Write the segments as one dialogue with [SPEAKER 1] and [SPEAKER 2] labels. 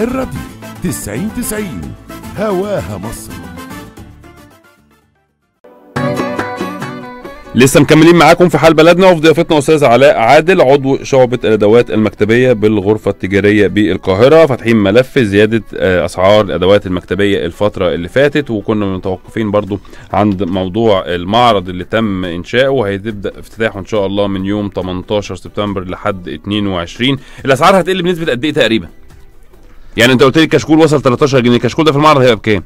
[SPEAKER 1] الراديو 90 90 هواها مصر
[SPEAKER 2] لسه مكملين معاكم في حال بلدنا وفي ضيافتنا استاذ علاء عادل عضو شعبة الادوات المكتبية بالغرفة التجارية بالقاهرة فاتحين ملف زيادة آه، اسعار الادوات المكتبية الفترة اللي فاتت وكنا متوقفين برضو عند موضوع المعرض اللي تم انشاؤه وهيبدا افتتاحه ان شاء الله من يوم 18 سبتمبر لحد 22 الاسعار هتقل بنسبة قد ايه تقريبا؟ يعني انت قلت لي الكشكول وصل 13 جنيه الكشكول ده في المعرض هيبقى بكام؟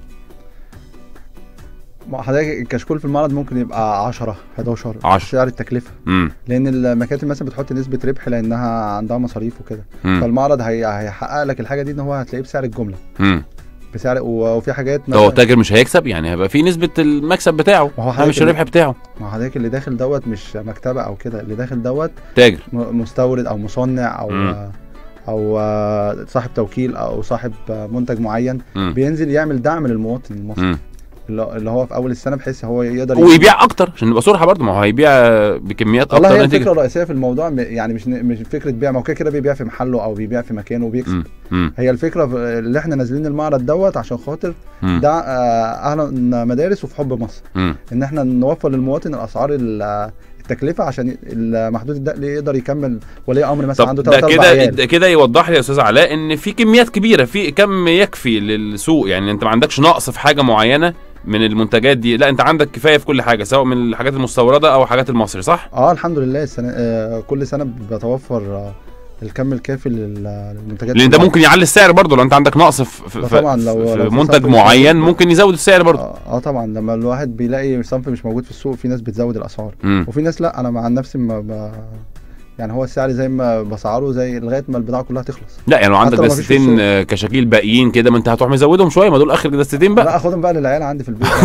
[SPEAKER 3] ما حضرتك الكشكول في المعرض ممكن يبقى 10 11
[SPEAKER 2] 10.
[SPEAKER 3] سعر التكلفه
[SPEAKER 2] امم
[SPEAKER 3] لان المكاتب مثلا بتحط نسبه ربح لانها عندها مصاريف وكده
[SPEAKER 2] امم
[SPEAKER 3] فالمعرض هي... هيحقق لك الحاجه دي ان هو هتلاقيه بسعر الجمله
[SPEAKER 2] امم
[SPEAKER 3] بسعر و- وفي حاجات
[SPEAKER 2] طب هو التاجر مش هيكسب يعني هيبقى في نسبة المكسب بتاعه
[SPEAKER 3] ما هو
[SPEAKER 2] ده مش
[SPEAKER 3] حضرتك
[SPEAKER 2] الربح بتاعه
[SPEAKER 3] ما حضرتك اللي داخل دوت مش مكتبه او كده اللي داخل دوت
[SPEAKER 2] تاجر
[SPEAKER 3] م- مستورد او مصنع او
[SPEAKER 2] مم.
[SPEAKER 3] او آه، صاحب توكيل او صاحب آه، منتج معين
[SPEAKER 2] مم.
[SPEAKER 3] بينزل يعمل دعم للمواطن المصري
[SPEAKER 2] مم.
[SPEAKER 3] اللي اللي هو في اول السنه بحيث هو يقدر
[SPEAKER 2] ويبيع اكتر عشان نبقى صراحه برضه ما هو هيبيع بكميات
[SPEAKER 3] والله
[SPEAKER 2] اكتر
[SPEAKER 3] هي
[SPEAKER 2] نتيجة.
[SPEAKER 3] الفكره الرئيسيه في الموضوع م- يعني مش ن- مش فكره بيع ما هو كده كده بيبيع في محله او بيبيع في مكانه وبيكسب
[SPEAKER 2] مم. مم.
[SPEAKER 3] هي الفكره في اللي احنا نازلين المعرض دوت عشان خاطر
[SPEAKER 2] مم.
[SPEAKER 3] ده آه، اهلا مدارس وفي حب مصر
[SPEAKER 2] مم.
[SPEAKER 3] ان احنا نوفر للمواطن الاسعار ال- التكلفه عشان المحدود الدخل يقدر يكمل ولي امر مثلا
[SPEAKER 2] طب
[SPEAKER 3] عنده
[SPEAKER 2] ده
[SPEAKER 3] 3 4
[SPEAKER 2] كده
[SPEAKER 3] عيال
[SPEAKER 2] ده كده يوضح لي يا استاذ علاء ان في كميات كبيره في كم يكفي للسوق يعني انت ما عندكش نقص في حاجه معينه من المنتجات دي لا انت عندك كفايه في كل حاجه سواء من الحاجات المستورده او حاجات المصري صح
[SPEAKER 3] اه الحمد لله السنة آه كل سنه بيتوفر آه الكم الكافي لل- للمنتجات
[SPEAKER 2] لان ده ممكن يعلي السعر برضه لو انت عندك نقص في, في,
[SPEAKER 3] ده
[SPEAKER 2] في,
[SPEAKER 3] طبعا لو-
[SPEAKER 2] في
[SPEAKER 3] لو في
[SPEAKER 2] منتج
[SPEAKER 3] صنف مش
[SPEAKER 2] معين
[SPEAKER 3] موجود.
[SPEAKER 2] ممكن يزود السعر برضه
[SPEAKER 3] آه, اه طبعا لما الواحد بيلاقي صنف مش موجود في السوق في ناس بتزود الاسعار
[SPEAKER 2] مم.
[SPEAKER 3] وفي ناس لا انا مع نفسي ما ب... يعني هو السعر زي ما بسعره زي لغايه ما البضاعه كلها تخلص
[SPEAKER 2] لا يعني لو عندك
[SPEAKER 3] حتى لو مفيش في
[SPEAKER 2] دستتين
[SPEAKER 3] السوق.
[SPEAKER 2] آه، كشاكيل باقيين كده ما انت هتروح مزودهم شويه ما دول اخر دستتين بقى
[SPEAKER 3] لا اخدهم بقى للعيال عندي في البيت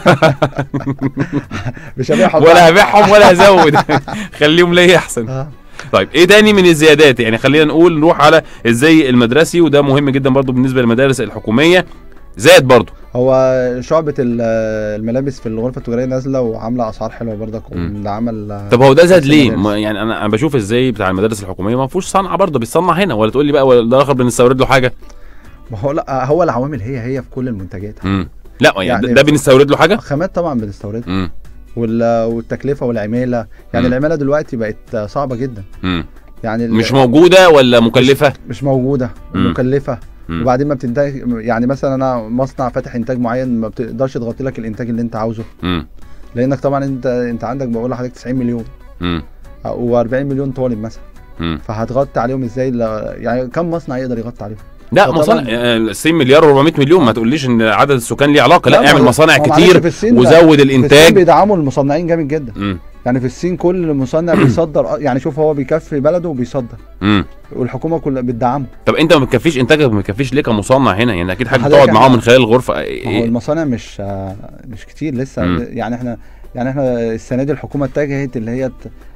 [SPEAKER 3] مش هبيعهم
[SPEAKER 2] ولا
[SPEAKER 3] بقى.
[SPEAKER 2] هبيعهم ولا هزود خليهم ليا احسن
[SPEAKER 3] آه.
[SPEAKER 2] طيب ايه تاني من الزيادات يعني خلينا نقول نروح على الزي المدرسي وده مهم جدا برضو بالنسبه للمدارس الحكوميه زاد برضو
[SPEAKER 3] هو شعبة ال- الملابس في الغرفة التجارية نازلة وعاملة أسعار حلوة برضك
[SPEAKER 2] مم.
[SPEAKER 3] وده عمل
[SPEAKER 2] طب هو ده زاد
[SPEAKER 3] نفس
[SPEAKER 2] ليه
[SPEAKER 3] المدارس.
[SPEAKER 2] ما يعني انا انا بشوف ازاي بتاع المدارس الحكوميه ما فيهوش صنعه برضه بيتصنع هنا ولا تقول لي بقى ولا ده اخر بنستورد له حاجه
[SPEAKER 3] ما هو لا هو العوامل هي هي في كل المنتجات
[SPEAKER 2] امم لا يعني,
[SPEAKER 3] يعني-
[SPEAKER 2] ده- ده بنستورد له حاجه
[SPEAKER 3] خامات طبعا بنستوردها
[SPEAKER 2] امم
[SPEAKER 3] وال- والتكلفة والعمالة يعني
[SPEAKER 2] مم.
[SPEAKER 3] العمالة دلوقتي بقت صعبة جدا
[SPEAKER 2] امم
[SPEAKER 3] يعني ال-
[SPEAKER 2] مش موجوده ولا مكلفه
[SPEAKER 3] مش موجودة
[SPEAKER 2] مم.
[SPEAKER 3] مكلفة
[SPEAKER 2] مم.
[SPEAKER 3] وبعدين ما بتنتج يعني مثلا انا مصنع فاتح انتاج معين ما بتقدرش تغطي لك الانتاج اللي انت عاوزه
[SPEAKER 2] امم
[SPEAKER 3] لانك طبعا انت انت عندك بقول لحضرتك 90 مليون
[SPEAKER 2] امم
[SPEAKER 3] و40 مليون طالب مثلا
[SPEAKER 2] امم
[SPEAKER 3] فهتغطي عليهم ازاي لا- يعني كم مصنع يقدر يغطي عليهم
[SPEAKER 2] لا
[SPEAKER 3] فطبعاً-
[SPEAKER 2] مصانع آه، 90 مليار و400 مليون ما تقوليش ان عدد السكان ليه علاقه لا
[SPEAKER 3] ما
[SPEAKER 2] اعمل
[SPEAKER 3] هو-
[SPEAKER 2] مصانع
[SPEAKER 3] ما هو معلش
[SPEAKER 2] كتير
[SPEAKER 3] في الصين-
[SPEAKER 2] وزود
[SPEAKER 3] في الصين
[SPEAKER 2] الانتاج
[SPEAKER 3] بيدعموا المصنعين جامد جدا
[SPEAKER 2] امم
[SPEAKER 3] يعني في الصين كل مصنع بيصدر يعني شوف هو بيكفي بلده وبيصدر
[SPEAKER 2] امم
[SPEAKER 3] والحكومه كلها بتدعمه
[SPEAKER 2] طب انت ما بتكفيش انتاجك ما بتكفيش ليه كمصنع هنا يعني اكيد حاجه
[SPEAKER 3] حضرتك
[SPEAKER 2] تقعد معاهم
[SPEAKER 3] احنا-
[SPEAKER 2] من خلال الغرفه
[SPEAKER 3] ما هو
[SPEAKER 2] إيه؟
[SPEAKER 3] المصانع مش آه، مش كتير لسه
[SPEAKER 2] مم.
[SPEAKER 3] يعني احنا يعني احنا السنه دي الحكومه اتجهت اللي هي ت-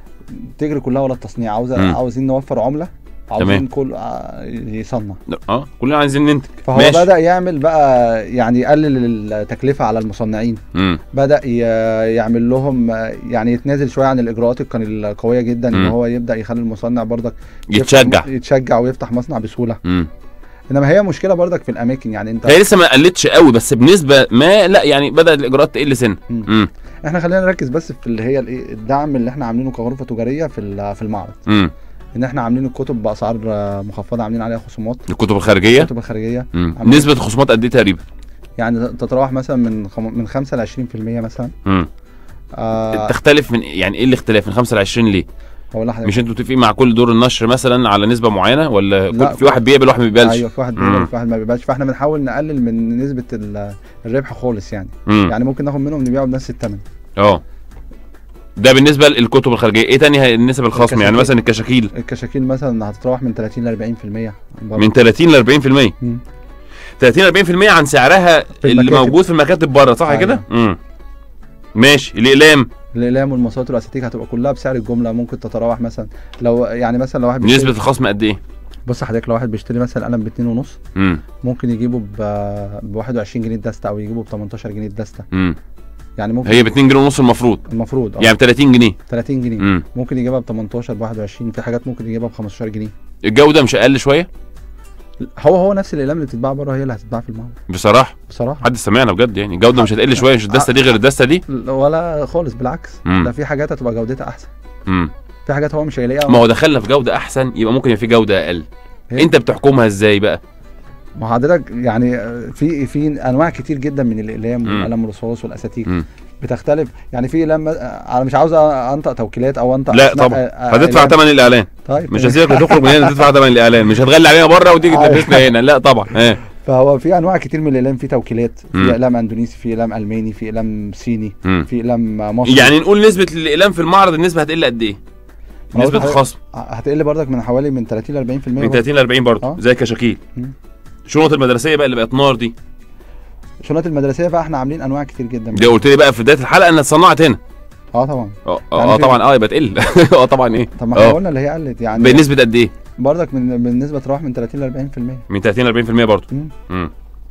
[SPEAKER 3] تجري كلها ولا التصنيع عاوزه
[SPEAKER 2] مم.
[SPEAKER 3] عاوزين نوفر عمله
[SPEAKER 2] تمام.
[SPEAKER 3] عاوزين كل آه، يصنع
[SPEAKER 2] اه كلنا عايزين ننتج
[SPEAKER 3] فهو
[SPEAKER 2] ماشي.
[SPEAKER 3] بدا يعمل بقى يعني يقلل التكلفه على المصنعين
[SPEAKER 2] امم
[SPEAKER 3] بدا ي- يعمل لهم آه، يعني يتنازل شويه عن الاجراءات كان القويه جدا ان
[SPEAKER 2] مم.
[SPEAKER 3] هو يبدا يخلي المصنع برضك يفتح-
[SPEAKER 2] يتشجع
[SPEAKER 3] يتشجع ويفتح مصنع بسهوله
[SPEAKER 2] امم
[SPEAKER 3] انما هي مشكله برضك في الاماكن يعني انت
[SPEAKER 2] هي لسه ما قلتش قوي بس بنسبه ما لا يعني بدات الاجراءات تقل سن
[SPEAKER 3] مم.
[SPEAKER 2] امم
[SPEAKER 3] احنا خلينا نركز بس في اللي هي الايه الدعم اللي احنا عاملينه كغرفه تجاريه في ال- في المعرض
[SPEAKER 2] امم
[SPEAKER 3] ان احنا عاملين الكتب باسعار آه، مخفضه عاملين عليها خصومات
[SPEAKER 2] الكتب الخارجيه
[SPEAKER 3] الكتب الخارجيه
[SPEAKER 2] مم.
[SPEAKER 3] عاملين-
[SPEAKER 2] نسبه الخصومات قد ايه تقريبا
[SPEAKER 3] يعني تتراوح مثلا من خم... من 5 ل 20% مثلا
[SPEAKER 2] امم
[SPEAKER 3] آه
[SPEAKER 2] تختلف من يعني ايه الاختلاف من 5 ل 20 ليه
[SPEAKER 3] هقول لحضرتك
[SPEAKER 2] مش انتوا متفقين مع كل دور النشر مثلا على نسبه معينه ولا
[SPEAKER 3] لا.
[SPEAKER 2] كل في واحد بيقبل واحد ما بيقبلش
[SPEAKER 3] ايوه في واحد
[SPEAKER 2] مم.
[SPEAKER 3] بيقبل في واحد ما بيقبلش فاحنا بنحاول نقلل من نسبه ال- الربح خالص يعني
[SPEAKER 2] امم
[SPEAKER 3] يعني ممكن ناخد منهم نبيعه بنفس الثمن
[SPEAKER 2] اه ده بالنسبه للكتب الخارجيه ايه تاني هي النسب الخصم يعني
[SPEAKER 3] الكشاكيل.
[SPEAKER 2] مثلا الكشاكيل
[SPEAKER 3] الكشاكيل مثلا هتتراوح من 30 ل 40% برضه.
[SPEAKER 2] من 30 ل 40%
[SPEAKER 3] مم.
[SPEAKER 2] 30 ل 40% عن سعرها
[SPEAKER 3] في
[SPEAKER 2] اللي
[SPEAKER 3] المكاتب.
[SPEAKER 2] موجود في المكاتب بره صح
[SPEAKER 3] أيوة.
[SPEAKER 2] كده امم ماشي الاقلام
[SPEAKER 3] الاقلام والمساطر والاساتيك هتبقى كلها بسعر الجمله ممكن تتراوح مثلا لو يعني مثلا لو واحد
[SPEAKER 2] نسبه
[SPEAKER 3] بيشتري
[SPEAKER 2] الخصم قد ايه
[SPEAKER 3] بص حضرتك لو واحد بيشتري مثلا قلم ب 2 ونص
[SPEAKER 2] امم
[SPEAKER 3] ممكن يجيبه ب ب 21 جنيه الدسته او يجيبه ب 18 جنيه الدسته
[SPEAKER 2] امم
[SPEAKER 3] يعني ممكن
[SPEAKER 2] هي ب 2 جنيه ونص المفروض
[SPEAKER 3] المفروض اه
[SPEAKER 2] يعني ب 30 جنيه
[SPEAKER 3] 30 جنيه
[SPEAKER 2] امم
[SPEAKER 3] ممكن يجيبها ب 18 ب 21 في حاجات ممكن يجيبها ب 15 جنيه
[SPEAKER 2] الجوده مش اقل شويه
[SPEAKER 3] هو هو نفس الاقلام اللي بتتباع بره هي اللي هتتباع في المعرض
[SPEAKER 2] بصراحه
[SPEAKER 3] بصراحه
[SPEAKER 2] حد سمعنا بجد يعني الجوده مش هتقل شويه مش الدسته دي غير الدسته دي
[SPEAKER 3] ولا خالص بالعكس
[SPEAKER 2] مم.
[SPEAKER 3] ده في حاجات هتبقى جودتها احسن
[SPEAKER 2] امم
[SPEAKER 3] في حاجات هو مش هيلاقيها
[SPEAKER 2] ما هو دخلنا في جوده احسن يبقى ممكن يبقى في جوده اقل
[SPEAKER 3] هي-
[SPEAKER 2] انت بتحكمها ازاي بقى
[SPEAKER 3] ما هو حضرتك يعني في في انواع كتير جدا من الاقلام
[SPEAKER 2] مم.
[SPEAKER 3] والقلم الرصاص والاساتيك
[SPEAKER 2] مم.
[SPEAKER 3] بتختلف يعني في اقلام انا مش عاوز انطق توكيلات او انطق
[SPEAKER 2] لا
[SPEAKER 3] أسماء،
[SPEAKER 2] طبعا
[SPEAKER 3] آه،
[SPEAKER 2] هتدفع
[SPEAKER 3] أقلام.
[SPEAKER 2] ثمن الاعلان
[SPEAKER 3] طيب
[SPEAKER 2] مش هسيبك تخرج من هنا تدفع ثمن الاعلان مش هتغلي علينا بره وتيجي
[SPEAKER 3] أيوة.
[SPEAKER 2] تلبسنا هنا لا طبعا اه
[SPEAKER 3] فهو في انواع كتير من الاقلام في توكيلات
[SPEAKER 2] مم.
[SPEAKER 3] في اقلام اندونيسي في اقلام الماني في اقلام صيني
[SPEAKER 2] مم.
[SPEAKER 3] في اقلام مصري
[SPEAKER 2] يعني نقول نسبه الاقلام في المعرض النسبه هتقل قد ايه
[SPEAKER 3] أنا قلت
[SPEAKER 2] نسبه
[SPEAKER 3] لحضرتك-
[SPEAKER 2] الخصم
[SPEAKER 3] هتقل برضك من حوالي من 30 ل 40%
[SPEAKER 2] من
[SPEAKER 3] برضك.
[SPEAKER 2] 30 ل 40 برضه
[SPEAKER 3] آه.
[SPEAKER 2] زي الكشاكيل
[SPEAKER 3] مم.
[SPEAKER 2] شنط المدرسيه بقى اللي بقت نار دي
[SPEAKER 3] الشنط المدرسيه بقى احنا عاملين انواع كتير جدا
[SPEAKER 2] دي قلت لي بقى في بدايه الحلقه انها اتصنعت هنا
[SPEAKER 3] اه طبعا
[SPEAKER 2] اه
[SPEAKER 3] يعني
[SPEAKER 2] اه
[SPEAKER 3] في-
[SPEAKER 2] طبعا اه يبقى تقل اه طبعا ايه
[SPEAKER 3] طب ما احنا
[SPEAKER 2] اه
[SPEAKER 3] قلنا اللي هي قلت يعني
[SPEAKER 2] بنسبه قد ايه
[SPEAKER 3] برضك من بالنسبه تروح من 30 ل 40%
[SPEAKER 2] من 30 ل 40% برضه
[SPEAKER 3] مم.
[SPEAKER 2] امم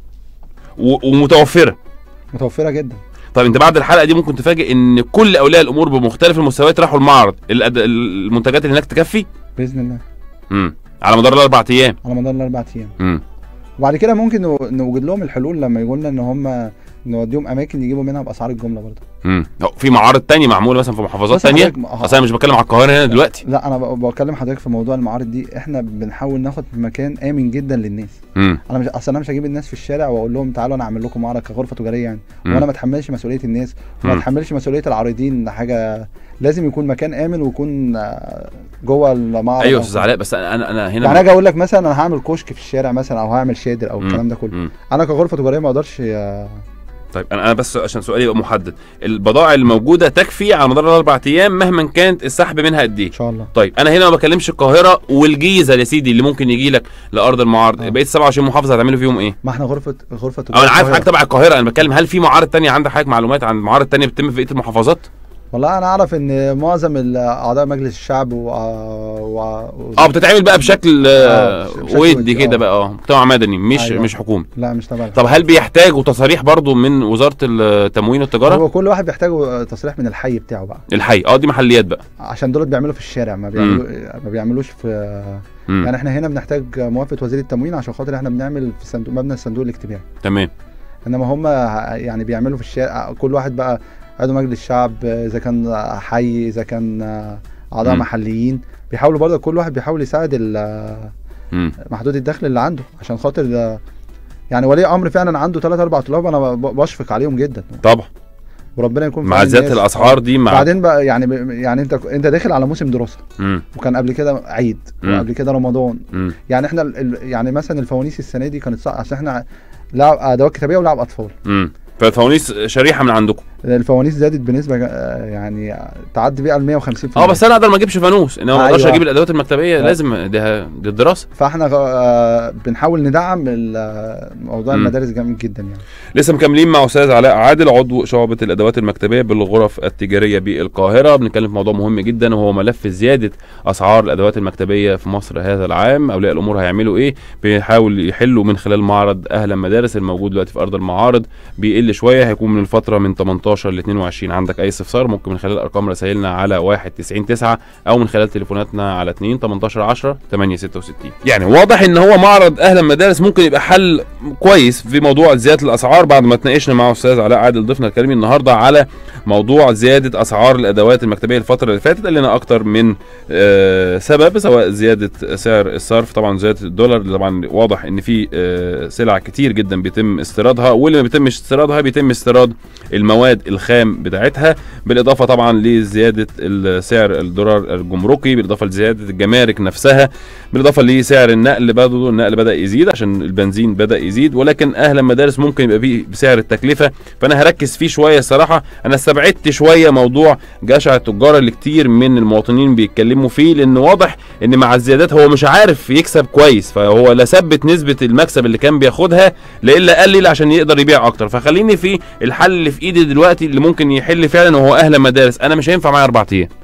[SPEAKER 2] و- ومتوفره
[SPEAKER 3] متوفره جدا
[SPEAKER 2] طب انت بعد الحلقه دي ممكن تفاجئ ان كل اولياء الامور بمختلف المستويات راحوا المعرض الأد... المنتجات اللي هناك تكفي
[SPEAKER 3] باذن الله
[SPEAKER 2] امم على مدار الاربع ايام
[SPEAKER 3] على مدار الاربع ايام
[SPEAKER 2] امم
[SPEAKER 3] وبعد كده ممكن نو- نوجد لهم الحلول لما يقول لنا ان هم نوديهم اماكن يجيبوا منها باسعار الجمله برضه
[SPEAKER 2] امم في معارض تانية معموله مثلا في محافظات
[SPEAKER 3] بص
[SPEAKER 2] تانية
[SPEAKER 3] حضرتك، ما-
[SPEAKER 2] اصل انا مش بتكلم على القاهره هنا دلوقتي
[SPEAKER 3] لا انا ب- بكلم حضرتك في موضوع المعارض دي احنا بنحاول ناخد مكان امن جدا للناس
[SPEAKER 2] امم
[SPEAKER 3] انا مش اصل انا مش هجيب الناس في الشارع واقول لهم تعالوا انا اعمل لكم معرض كغرفه تجاريه يعني
[SPEAKER 2] مم.
[SPEAKER 3] وانا ما اتحملش مسؤوليه الناس وما
[SPEAKER 2] مم.
[SPEAKER 3] اتحملش مسؤوليه العارضين حاجه لازم يكون مكان امن ويكون آه، جوه المعرض
[SPEAKER 2] ايوه يا
[SPEAKER 3] أو-
[SPEAKER 2] استاذ علاء بس انا انا, أنا هنا
[SPEAKER 3] يعني اجي اقول لك مثلا انا هعمل كشك في الشارع مثلا او هعمل شادر او
[SPEAKER 2] مم.
[SPEAKER 3] الكلام ده كله
[SPEAKER 2] مم.
[SPEAKER 3] انا كغرفه تجاريه ما اقدرش آه،
[SPEAKER 2] طيب انا انا بس عشان سؤالي يبقى محدد البضائع الموجوده تكفي على مدار الاربع ايام مهما كانت السحب منها قد ايه
[SPEAKER 3] ان شاء الله
[SPEAKER 2] طيب انا هنا ما بكلمش القاهره والجيزه يا سيدي اللي ممكن يجي لك لارض المعارض
[SPEAKER 3] آه.
[SPEAKER 2] بقيه 27 محافظه هتعملوا فيهم ايه
[SPEAKER 3] ما احنا غرفه غرفه
[SPEAKER 2] اه انا عارف
[SPEAKER 3] القاهرة.
[SPEAKER 2] حاجه تبع القاهره انا بتكلم هل في معارض تانية عندك حضرتك معلومات عن معارض تانية بتتم في بقيه المحافظات
[SPEAKER 3] والله انا اعرف ان معظم ال- اعضاء مجلس الشعب و, و...
[SPEAKER 2] اه بتتعمل بقى بشكل آه،
[SPEAKER 3] آه، بشكل
[SPEAKER 2] ودي
[SPEAKER 3] ودي،
[SPEAKER 2] كده
[SPEAKER 3] آه.
[SPEAKER 2] بقى اه مجتمع مدني مش
[SPEAKER 3] أيوة.
[SPEAKER 2] مش حكومي
[SPEAKER 3] لا مش تبع
[SPEAKER 2] طب هل بيحتاجوا تصاريح برضو من وزاره التموين والتجاره
[SPEAKER 3] هو كل واحد بيحتاج تصريح من الحي بتاعه بقى
[SPEAKER 2] الحي اه دي محليات بقى
[SPEAKER 3] عشان دول بيعملوا في الشارع ما بيعملوا ما بيعملوش في
[SPEAKER 2] مم.
[SPEAKER 3] يعني احنا هنا بنحتاج موافقه وزير التموين عشان خاطر احنا بنعمل في صندوق مبنى الصندوق الاجتماعي
[SPEAKER 2] تمام
[SPEAKER 3] انما هم يعني بيعملوا في الشارع كل واحد بقى عضو مجلس الشعب اذا كان حي اذا كان اعضاء
[SPEAKER 2] مم.
[SPEAKER 3] محليين بيحاولوا برضه كل واحد بيحاول يساعد ال-
[SPEAKER 2] مم.
[SPEAKER 3] محدود الدخل اللي عنده عشان خاطر ده يعني ولي امر فعلا عنده 3 4 طلاب انا ب- بشفق عليهم جدا
[SPEAKER 2] طبعا
[SPEAKER 3] وربنا يكون في
[SPEAKER 2] مع
[SPEAKER 3] عون
[SPEAKER 2] زياده
[SPEAKER 3] الناس.
[SPEAKER 2] الاسعار دي مع
[SPEAKER 3] بعدين بقى يعني يعني انت انت داخل على موسم دراسه
[SPEAKER 2] مم.
[SPEAKER 3] وكان قبل كده عيد
[SPEAKER 2] مم.
[SPEAKER 3] وقبل كده رمضان
[SPEAKER 2] مم.
[SPEAKER 3] يعني احنا ال- ال- يعني مثلا الفوانيس السنه دي كانت صعبه عشان احنا لعب ادوات كتابيه ولعب اطفال
[SPEAKER 2] مم. فالفوانيس شريحه من عندكم
[SPEAKER 3] الفوانيس زادت بنسبه آه، يعني تعدي بيها ال 150
[SPEAKER 2] اه بس انا اقدر ما اجيبش فانوس انما ما اقدرش
[SPEAKER 3] أيوة.
[SPEAKER 2] اجيب الادوات المكتبيه
[SPEAKER 3] لا.
[SPEAKER 2] لازم ده دي الدراسه
[SPEAKER 3] فاحنا آه، بنحاول ندعم ال- موضوع
[SPEAKER 2] مم.
[SPEAKER 3] المدارس جامد جدا يعني
[SPEAKER 2] لسه مكملين مع استاذ علاء عادل عضو شعبة الادوات المكتبية بالغرف التجارية بالقاهرة بنتكلم في موضوع مهم جدا وهو ملف زيادة اسعار الادوات المكتبية في مصر هذا العام اولياء الامور هيعملوا ايه بيحاول يحلوا من خلال معرض اهلا مدارس الموجود دلوقتي في ارض المعارض بيقل شوية هيكون من الفترة من 18 ل 22 عندك اي استفسار ممكن من خلال ارقام رسائلنا على 1 90 9 او من خلال تليفوناتنا على 2 18 10 8 66 يعني واضح ان هو معرض اهلا مدارس ممكن يبقى حل كويس في موضوع زياده الاسعار بعد ما اتناقشنا مع استاذ علاء عادل ضيفنا الكريم النهارده على موضوع زياده اسعار الادوات المكتبيه الفتره اللي فاتت قال لنا اكتر من آه، سبب سواء زياده سعر الصرف طبعا زياده الدولار طبعا واضح ان في آه، سلع كتير جدا بيتم استيرادها واللي ما بيتمش استيرادها بيتم استيراد المواد الخام بتاعتها بالاضافه طبعا لزياده سعر الدولار الجمركي بالاضافه لزياده الجمارك نفسها بالاضافه لسعر النقل برضه النقل بدا يزيد عشان البنزين بدا يزيد ولكن اهلا مدارس ممكن يبقى فيه بسعر التكلفه فانا هركز فيه شويه الصراحه انا استبعدت شويه موضوع جشع التجار اللي كتير من المواطنين بيتكلموا فيه لان واضح ان مع الزيادات هو مش عارف يكسب كويس فهو لا ثبت نسبه المكسب اللي كان بياخدها لا قلل عشان يقدر يبيع اكتر فخليني في الحل اللي في ايدي دلوقتي اللي ممكن يحل فعلا وهو اهلا مدارس انا مش هينفع معايا اربع ايام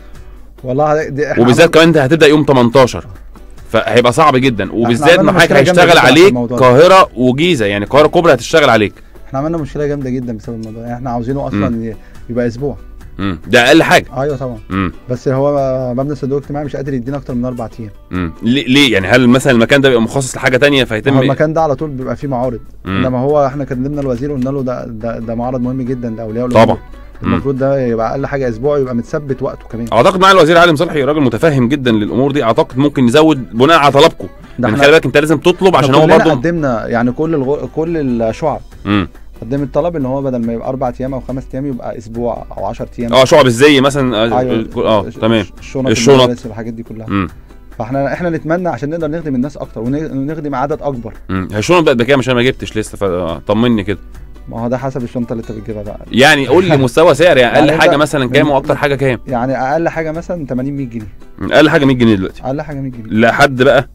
[SPEAKER 3] والله دي احنا
[SPEAKER 2] وبالذات كمان انت هتبدا يوم 18 فهيبقى صعب جدا وبالذات
[SPEAKER 3] عملنا
[SPEAKER 2] ما حضرتك
[SPEAKER 3] مشكلة جامدة
[SPEAKER 2] هيشتغل
[SPEAKER 3] جدا في
[SPEAKER 2] عليك
[SPEAKER 3] الموضوع ده.
[SPEAKER 2] القاهره وجيزه يعني القاهره الكبرى هتشتغل عليك
[SPEAKER 3] احنا عملنا مشكله جامده جدا بسبب الموضوع يعني احنا عاوزينه اصلا ي- يبقى اسبوع
[SPEAKER 2] امم ده اقل حاجه
[SPEAKER 3] ايوه طبعا
[SPEAKER 2] امم
[SPEAKER 3] بس هو مبنى الصندوق الاجتماعي مش قادر يدينا اكتر من اربع ايام
[SPEAKER 2] امم ليه ليه؟ يعني هل مثلا المكان ده بيبقى مخصص لحاجه تانية فيتم
[SPEAKER 3] هو المكان ده على طول بيبقى فيه معارض
[SPEAKER 2] مم.
[SPEAKER 3] انما هو احنا كلمنا الوزير وقلنا له ده ده, ده معرض مهم جدا لاولياء الامور
[SPEAKER 2] طبعا مم.
[SPEAKER 3] المفروض ده يبقى اقل حاجه اسبوع يبقى متثبت وقته كمان
[SPEAKER 2] اعتقد مع الوزير علي صالحي راجل متفهم جدا للامور دي اعتقد ممكن نزود بناء على طلبكم
[SPEAKER 3] ده
[SPEAKER 2] يعني
[SPEAKER 3] احنا
[SPEAKER 2] خلي بالك انت لازم تطلب عشان هو
[SPEAKER 3] كلنا
[SPEAKER 2] برضه
[SPEAKER 3] قدمنا يعني كل الغ... كل الشعب
[SPEAKER 2] امم
[SPEAKER 3] قدمت طلب ان هو بدل ما يبقى اربع ايام او خمس ايام يبقى اسبوع او 10 ايام
[SPEAKER 2] اه شعب الزي مثلا اه,
[SPEAKER 3] ايوه
[SPEAKER 2] آه تمام
[SPEAKER 3] الشنط
[SPEAKER 2] الشنط.
[SPEAKER 3] المدارس والحاجات دي كلها
[SPEAKER 2] امم
[SPEAKER 3] فاحنا احنا نتمنى عشان نقدر نخدم الناس اكتر ون- ونخدم عدد اكبر
[SPEAKER 2] امم هي الشنط بقت بكام عشان ما جبتش لسه فطمني كده
[SPEAKER 3] ما هو ده حسب الشنطه اللي انت بتجيبها بقى
[SPEAKER 2] يعني قول لي مستوى سعر يعني اقل
[SPEAKER 3] يعني
[SPEAKER 2] حاجه
[SPEAKER 3] انت-
[SPEAKER 2] مثلا كام
[SPEAKER 3] من-
[SPEAKER 2] واكتر حاجه كام
[SPEAKER 3] يعني اقل حاجه مثلا 80 100 جنيه
[SPEAKER 2] اقل حاجه 100 جنيه دلوقتي
[SPEAKER 3] اقل حاجه 100 جنيه
[SPEAKER 2] لحد بقى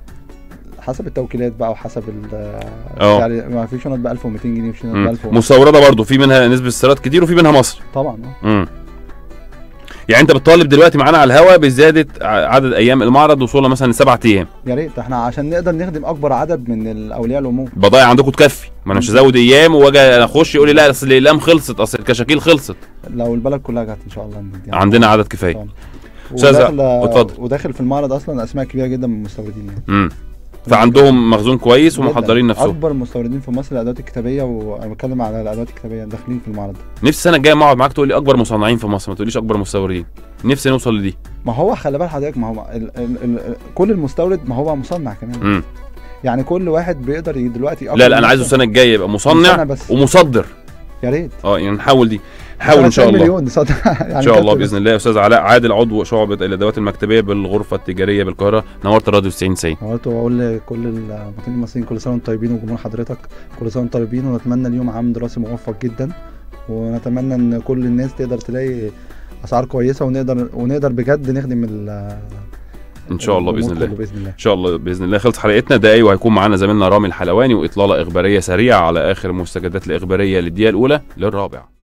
[SPEAKER 3] حسب التوكيلات بقى وحسب ال
[SPEAKER 2] اه.
[SPEAKER 3] يعني ما في شنط ب 1200 جنيه وفي شنط ب
[SPEAKER 2] مم.
[SPEAKER 3] 1000
[SPEAKER 2] مستورده برضو في منها نسبه استيراد كتير وفي منها مصر
[SPEAKER 3] طبعا اه
[SPEAKER 2] امم يعني انت بتطالب دلوقتي معانا على الهوا بزياده ع- عدد ايام المعرض وصولا مثلا لسبعة ايام
[SPEAKER 3] يا ريت احنا عشان نقدر نخدم اكبر عدد من اولياء الامور
[SPEAKER 2] البضائع عندكم تكفي ما انا مش هزود ايام واجي اخش يقول لي لا اصل الاقلام خلصت اصل الكشاكيل خلصت
[SPEAKER 3] لو البلد كلها جت ان شاء الله ندي
[SPEAKER 2] عندنا عدد كفايه
[SPEAKER 3] طبعا.
[SPEAKER 2] أستاذ
[SPEAKER 3] وداخل
[SPEAKER 2] اتفضل.
[SPEAKER 3] وداخل في المعرض اصلا اسماء كبيره جدا من المستوردين يعني
[SPEAKER 2] امم فعندهم مخزون كويس ومحضرين
[SPEAKER 3] جداً.
[SPEAKER 2] نفسهم
[SPEAKER 3] اكبر مستوردين في مصر الادوات الكتابيه وانا بتكلم على الادوات الكتابيه داخلين في المعرض
[SPEAKER 2] نفسي السنه الجايه ما اقعد معاك تقول لي اكبر مصنعين في مصر ما تقوليش اكبر مستوردين نفسي نوصل لدي
[SPEAKER 3] ما هو خلي بال حضرتك ما هو ال ال ال كل المستورد ما هو مصنع كمان
[SPEAKER 2] امم
[SPEAKER 3] يعني كل واحد بيقدر ي- دلوقتي
[SPEAKER 2] لا لا انا عايزه السنه الجايه يبقى مصنع
[SPEAKER 3] بس
[SPEAKER 2] ومصدر
[SPEAKER 3] يا ريت
[SPEAKER 2] اه يعني نحاول دي نحاول ان شاء الله
[SPEAKER 3] مليون نصدق يعني
[SPEAKER 2] ان شاء الله
[SPEAKER 3] كانت-
[SPEAKER 2] باذن الله يا استاذ علاء عادل عضو شعبه الادوات المكتبيه بالغرفه التجاريه بالقاهره نورت الراديو 90 90
[SPEAKER 3] قلت واقول لكل المواطنين المصريين كل سنه وانتم طيبين وجمهور حضرتك كل سنه وانتم طيبين ونتمنى اليوم عام دراسي موفق جدا ونتمنى ان كل الناس تقدر تلاقي اسعار كويسه ونقدر ونقدر بجد نخدم ال-
[SPEAKER 2] ان شاء الله باذن
[SPEAKER 3] الجمهور
[SPEAKER 2] الله
[SPEAKER 3] كله باذن الله
[SPEAKER 2] ان شاء الله باذن الله خلص حلقتنا دقايق وهيكون معانا زميلنا رامي الحلواني واطلاله اخباريه سريعه على اخر المستجدات الاخباريه للدقيقه الاولى للرابع